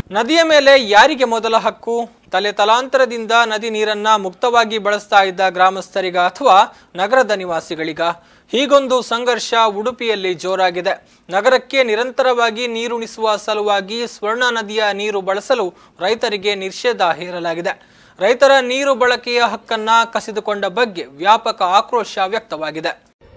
ನದಿಯ ಮೇಲೆ ಯಾರಿಗೆ ಮೊದಲ ಹಕ್ಕು ತಲೆ ತಲಾಂತರದಿಂದ ನದಿ ನೀರನ್ನ ಮುಕ್ತವಾಗಿ ಬಳಸ್ತಾ ಇದ್ದ ಗ್ರಾಮಸ್ಥರಿಗ ಅಥವಾ ನಗರದ ನಿವಾಸಿಗಳಿಗ ಹೀಗೊಂದು ಸಂಘರ್ಷ ಉಡುಪಿಯಲ್ಲಿ ಜೋರಾಗಿದೆ ನಗರಕ್ಕೆ ನಿರಂತರವಾಗಿ ನೀರುಣಿಸುವ ಸಲುವಾಗಿ ಸ್ವರ್ಣ ನದಿಯ ನೀರು ಬಳಸಲು ರೈತರಿಗೆ ನಿಷೇಧ ಹೇರಲಾಗಿದೆ ರೈತರ ನೀರು ಬಳಕೆಯ ಹಕ್ಕನ್ನ ಕಸಿದುಕೊಂಡ ಬಗ್ಗೆ ವ್ಯಾಪಕ ಆಕ್ರೋಶ ವ್ಯಕ್ತವಾಗಿದೆ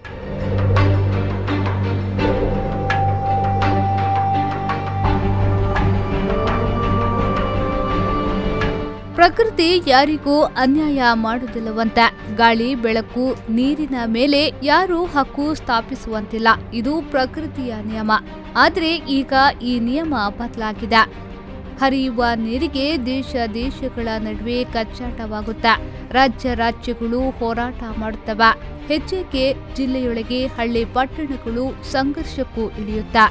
ಪ್ರಕೃತಿ ಯಾರಿಗೂ ಅನ್ಯಾಯ ಮಾಡುವುದಿಲ್ಲವಂತೆ ಗಾಳಿ ಬೆಳಕು ನೀರಿನ ಮೇಲೆ ಯಾರೂ ಹಕ್ಕು ಸ್ಥಾಪಿಸುವಂತಿಲ್ಲ ಇದು ಪ್ರಕೃತಿಯ ನಿಯಮ ಆದರೆ ಈಗ ಈ ನಿಯಮ ಬದಲಾಗಿದೆ ಹರಿಯುವ ನೀರಿಗೆ ದೇಶ ದೇಶಗಳ ನಡುವೆ ಕಚ್ಚಾಟವಾಗುತ್ತೆ ರಾಜ್ಯ ರಾಜ್ಯಗಳು ಹೋರಾಟ ಮಾಡುತ್ತವೆ ಹೆಚ್ಚೇಕೆ ಜಿಲ್ಲೆಯೊಳಗೆ ಹಳ್ಳಿ ಪಟ್ಟಣಗಳು ಸಂಘರ್ಷಕ್ಕೂ ಇಳಿಯುತ್ತಾ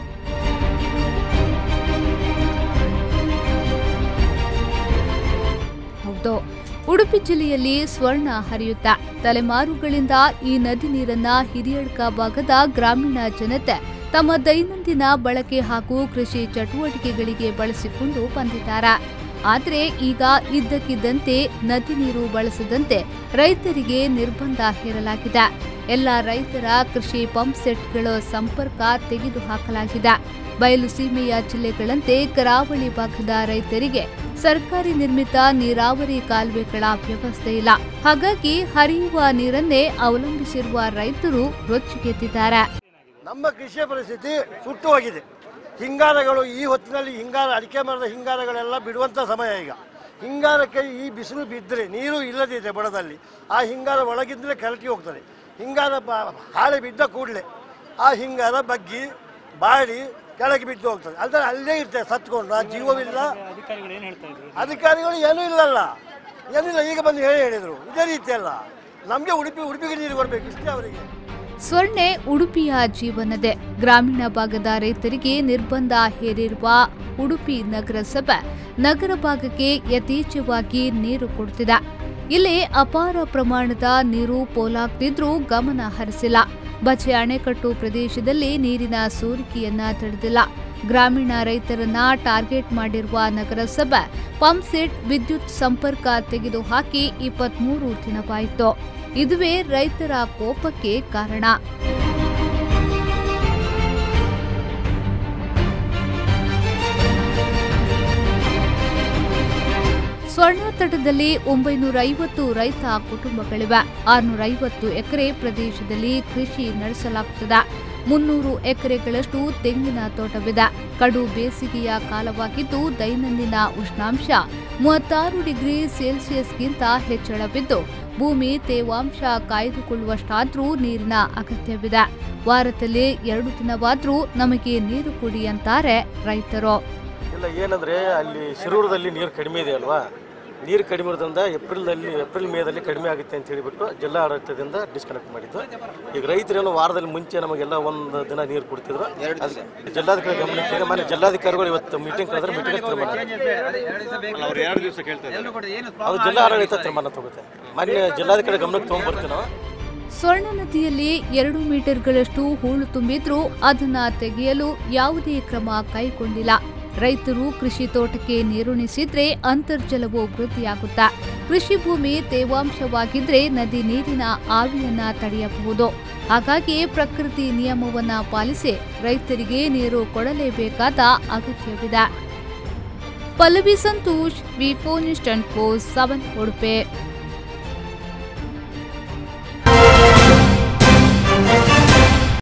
ಹೌದು ಉಡುಪಿ ಜಿಲ್ಲೆಯಲ್ಲಿ ಸ್ವರ್ಣ ಹರಿಯುತ್ತಾ ತಲೆಮಾರುಗಳಿಂದ ಈ ನದಿ ನೀರನ್ನ ಹಿರಿಯಡ್ಕ ಭಾಗದ ಗ್ರಾಮೀಣ ಜನತೆ ತಮ್ಮ ದೈನಂದಿನ ಬಳಕೆ ಹಾಗೂ ಕೃಷಿ ಚಟುವಟಿಕೆಗಳಿಗೆ ಬಳಸಿಕೊಂಡು ಬಂದಿದ್ದಾರೆ ಆದರೆ ಈಗ ಇದ್ದಕ್ಕಿದ್ದಂತೆ ನದಿ ನೀರು ಬಳಸದಂತೆ ರೈತರಿಗೆ ನಿರ್ಬಂಧ ಹೇರಲಾಗಿದೆ ಎಲ್ಲ ರೈತರ ಕೃಷಿ ಪಂಪ್ ಸೆಟ್ಗಳ ಸಂಪರ್ಕ ತೆಗೆದುಹಾಕಲಾಗಿದೆ ಬಯಲು ಸೀಮೆಯ ಜಿಲ್ಲೆಗಳಂತೆ ಕರಾವಳಿ ಭಾಗದ ರೈತರಿಗೆ ಸರ್ಕಾರಿ ನಿರ್ಮಿತ ನೀರಾವರಿ ಕಾಲುವೆಗಳ ವ್ಯವಸ್ಥೆ ಇಲ್ಲ ಹಾಗಾಗಿ ಹರಿಯುವ ನೀರನ್ನೇ ಅವಲಂಬಿಸಿರುವ ರೈತರು ರೊಚ್ಚಿಗೆದ್ದಿದ್ದಾರೆ ನಮ್ಮ ಕೃಷಿಯ ಪರಿಸ್ಥಿತಿ ಸುಟ್ಟು ಹೋಗಿದೆ ಹಿಂಗಾರಗಳು ಈ ಹೊತ್ತಿನಲ್ಲಿ ಹಿಂಗಾರ ಅಡಿಕೆ ಮರದ ಹಿಂಗಾರಗಳೆಲ್ಲ ಬಿಡುವಂಥ ಸಮಯ ಈಗ ಹಿಂಗಾರಕ್ಕೆ ಈ ಬಿಸಿಲು ಬಿದ್ದರೆ ನೀರು ಇಲ್ಲದಿದೆ ಬಡದಲ್ಲಿ ಆ ಹಿಂಗಾರ ಒಳಗಿದ್ರೆ ಕರಟಿ ಹೋಗ್ತದೆ ಹಿಂಗಾರ ಬ- ಹಾಳೆ ಬಿದ್ದ ಕೂಡಲೇ ಆ ಹಿಂಗಾರ ಬಗ್ಗಿ ಬಾಡಿ ಕೆಳಗೆ ಬಿದ್ದು ಹೋಗ್ತದೆ ಅಲ್ಲದೆ ಅಲ್ಲೇ ಇರ್ತದೆ ಸತ್ಕೊಂಡು ಆ ಜೀವವಿಲ್ಲ ಅಧಿಕಾರಿಗಳು ಏನೂ ಇಲ್ಲಲ್ಲ ಏನಿಲ್ಲ ಈಗ ಬಂದು ಹೇಳಿ ಹೇಳಿದರು ಇದೇ ರೀತಿ ಅಲ್ಲ ನಮಗೆ ಉಡುಪಿ ಉಡುಪಿಗೆ ನೀರು ಬರಬೇಕು ಇಷ್ಟೇ ಅವರಿಗೆ ಸ್ವರ್ಣೆ ಉಡುಪಿಯ ಜೀವನದೇ ಗ್ರಾಮೀಣ ಭಾಗದ ರೈತರಿಗೆ ನಿರ್ಬಂಧ ಹೇರಿರುವ ಉಡುಪಿ ನಗರಸಭೆ ನಗರ ಭಾಗಕ್ಕೆ ಯಥೇಚ್ಛವಾಗಿ ನೀರು ಕೊಡುತ್ತಿದೆ ಇಲ್ಲಿ ಅಪಾರ ಪ್ರಮಾಣದ ನೀರು ಪೋಲಾಗ್ತಿದ್ರೂ ಗಮನ ಹರಿಸಿಲ್ಲ ಬಚೆ ಅಣೆಕಟ್ಟು ಪ್ರದೇಶದಲ್ಲಿ ನೀರಿನ ಸೋರಿಕೆಯನ್ನ ತಡೆದಿಲ್ಲ ಗ್ರಾಮೀಣ ರೈತರನ್ನ ಟಾರ್ಗೆಟ್ ಮಾಡಿರುವ ನಗರಸಭೆ ಪಂಪ್ ಸೆಟ್ ವಿದ್ಯುತ್ ಸಂಪರ್ಕ ತೆಗೆದುಹಾಕಿ ಇಪ್ಪತ್ಮೂರು ದಿನವಾಯಿತು ಇದುವೇ ರೈತರ ಕೋಪಕ್ಕೆ ಕಾರಣ ಸ್ವರ್ಣ ತಟದಲ್ಲಿ ಒಂಬೈನೂರ ಐವತ್ತು ರೈತ ಕುಟುಂಬಗಳಿವೆ ಆರುನೂರ ಐವತ್ತು ಎಕರೆ ಪ್ರದೇಶದಲ್ಲಿ ಕೃಷಿ ನಡೆಸಲಾಗುತ್ತದೆ ಮುನ್ನೂರು ಎಕರೆಗಳಷ್ಟು ತೆಂಗಿನ ತೋಟವಿದೆ ಕಡು ಬೇಸಿಗೆಯ ಕಾಲವಾಗಿದ್ದು ದೈನಂದಿನ ಉಷ್ಣಾಂಶ ಮೂವತ್ತಾರು ಡಿಗ್ರಿ ಸೆಲ್ಸಿಯಸ್ಗಿಂತ ಹೆಚ್ಚಳವಿದ್ದು ಭೂಮಿ ತೇವಾಂಶ ಕಾಯ್ದುಕೊಳ್ಳುವಷ್ಟಾದ್ರೂ ನೀರಿನ ಅಗತ್ಯವಿದೆ ವಾರದಲ್ಲಿ ಎರಡು ದಿನವಾದ್ರೂ ನಮಗೆ ನೀರು ಕೊಡಿ ಅಂತಾರೆ ರೈತರು ಇಲ್ಲ ಏನಂದ್ರೆ ಅಲ್ಲಿ ಶಿರೂರದಲ್ಲಿ ನೀರು ಕಡಿಮೆ ಇದೆ ಅಲ್ವಾ ನೀರು ಕಡಿಮೆ ಇರೋದ್ರಿಂದ ಏಪ್ರಿಲ್ದಲ್ಲಿ ಏಪ್ರಿಲ್ ಮೇದಲ್ಲಿ ಕಡಿಮೆ ಆಗುತ್ತೆ ಅಂತ ಹೇಳಿಬಿಟ್ಟು ಜಿಲ್ಲಾ ಆಡಳಿತದಿಂದ ಡಿಸ್ಕನೆಕ್ಟ್ ಮಾಡಿದ್ದು ಈಗ ರೈತರೇನು ವಾರದಲ್ಲಿ ಮುಂಚೆ ನಮಗೆಲ್ಲ ಒಂದು ದಿನ ನೀರು ಕೊಡ್ತಿದ್ರು ಅದು ಜಿಲ್ಲಾಧಿಕಾರಿ ಗಮನಕ್ಕೆ ಇದೆ. ಮೊನ್ನೆ ಜಿಲ್ಲಾಧಿಕಾರಿಗಳು ಇವತ್ತು ಮೀಟಿಂಗ್ ಕರೆದ್ರೆ ಮೀಟಿಂಗ್ ತೀರ್ಮಾನ ಅವ್ರು ಎರಡು ದಿವಸ ಕೇಳ್ತಾರೆ ಅದು ಜಿಲ್ಲಾ ಆಡಳಿತ ತೀರ್ಮಾನ ತಗೋತೆ ಮೊನ್ನೆ ಜಿಲ್ಲಾಧಿಕಾರಿ ಗಮನಕ್ಕೆ ತೊಗೊಂಡ್ಬರ್ತೀವಿ ನಾವು ಸ್ವರ್ಣ ನದಿಯಲ್ಲಿ ಎರಡು ಮೀಟರ್ಗಳಷ್ಟು ಹೂಳು ತುಂಬಿದ್ರೂ ಅದನ್ನ ತೆಗೆಯಲು ಯಾವುದೇ ಕ್ರಮ ಕೈಗೊಂಡಿಲ್ಲ ರೈತರು ಕೃಷಿ ತೋಟಕ್ಕೆ ನೀರುಣಿಸಿದ್ರೆ ಅಂತರ್ಜಲವು ವೃದ್ಧಿಯಾಗುತ್ತಾ ಕೃಷಿ ಭೂಮಿ ತೇವಾಂಶವಾಗಿದ್ರೆ ನದಿ ನೀರಿನ ಆವಿಯನ್ನ ತಡೆಯಬಹುದು ಹಾಗಾಗಿ ಪ್ರಕೃತಿ ನಿಯಮವನ್ನ ಪಾಲಿಸಿ ರೈತರಿಗೆ ನೀರು ಕೊಡಲೇಬೇಕಾದ ಅಗತ್ಯವಿದೆ Pallavi Santosh V phone post seven Udupi